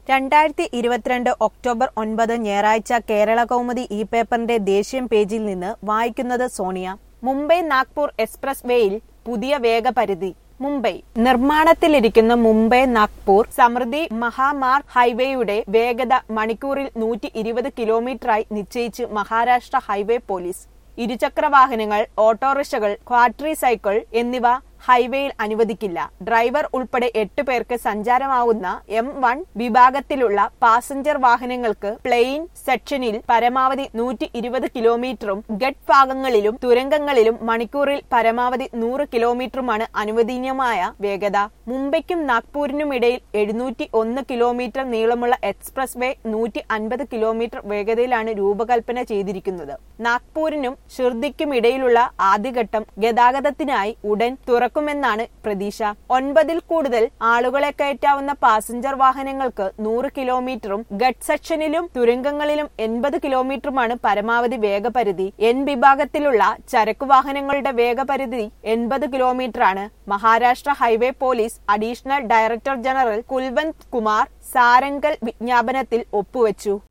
രണ്ടായിരത്തി ഇരുപത്തിരണ്ട് ഒക്ടോബർ ഒൻപത് ഞായറാഴ്ച കേരള കൗമുദി ഇ പേപ്പറിന്റെ ദേശീയ പേജിൽ നിന്ന് വായിക്കുന്നത് സോണിയ മുംബൈ നാഗ്പൂർ എക്സ്പ്രസ് വേയിൽ പുതിയ വേഗപരിധി മുംബൈ നിർമ്മാണത്തിലിരിക്കുന്ന മുംബൈ നാഗ്പൂർ സമൃദ്ധി മഹാമാർഗ് ഹൈവേയുടെ വേഗത മണിക്കൂറിൽ നൂറ്റി ഇരുപത് കിലോമീറ്ററായി നിശ്ചയിച്ച് മഹാരാഷ്ട്ര ഹൈവേ പോലീസ് ഇരുചക്ര വാഹനങ്ങൾ ഓട്ടോറിക്ഷകൾ ക്വാട്രി സൈക്കിൾ എന്നിവ ഹൈവേയിൽ അനുവദിക്കില്ല ഡ്രൈവർ ഉൾപ്പെടെ എട്ട് പേർക്ക് സഞ്ചാരമാവുന്ന എം വൺ വിഭാഗത്തിലുള്ള പാസഞ്ചർ വാഹനങ്ങൾക്ക് പ്ലെയിൻ സെക്ഷനിൽ പരമാവധി നൂറ്റി ഇരുപത് കിലോമീറ്ററും ഗഡ് ഭാഗങ്ങളിലും തുരങ്കങ്ങളിലും മണിക്കൂറിൽ പരമാവധി നൂറ് കിലോമീറ്ററുമാണ് അനുവദനീയമായ വേഗത മുംബൈക്കും നാഗ്പൂരിനുമിടയിൽ എഴുന്നൂറ്റി ഒന്ന് കിലോമീറ്റർ നീളമുള്ള എക്സ്പ്രസ് വേ നൂറ്റി അൻപത് കിലോമീറ്റർ വേഗതയിലാണ് രൂപകൽപ്പന ചെയ്തിരിക്കുന്നത് നാഗ്പൂരിനും ഷിർദിക്കും ഇടയിലുള്ള ആദ്യഘട്ടം ഗതാഗതത്തിനായി ഉടൻ തുറക്കുമെന്നാണ് പ്രതീക്ഷ ഒൻപതിൽ കൂടുതൽ ആളുകളെ കയറ്റാവുന്ന പാസഞ്ചർ വാഹനങ്ങൾക്ക് നൂറ് കിലോമീറ്ററും ഗഡ് സെക്ഷനിലും തുരങ്കങ്ങളിലും എൺപത് കിലോമീറ്ററുമാണ് പരമാവധി വേഗപരിധി എൻ വിഭാഗത്തിലുള്ള ചരക്കു വാഹനങ്ങളുടെ വേഗപരിധി എൺപത് കിലോമീറ്ററാണ് Maharashtra highway police additional director general Kulwant Kumar Sarangal വിജ്ഞാപനത്തിൽ ഒപ്പുവച്ചു